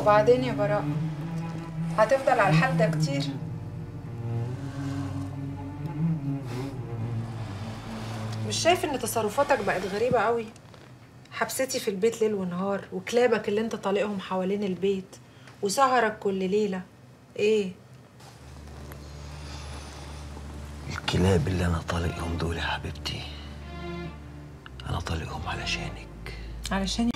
وبعدين يا براء هتفضل على الحال ده كتير مش شايف ان تصرفاتك بقت غريبة قوي حبستي في البيت ليل ونهار وكلابك اللي انت طالقهم حوالين البيت وسهرك كل ليلة ايه الكلاب اللي انا طالقهم دول يا حبيبتي انا طالقهم علشانك علشان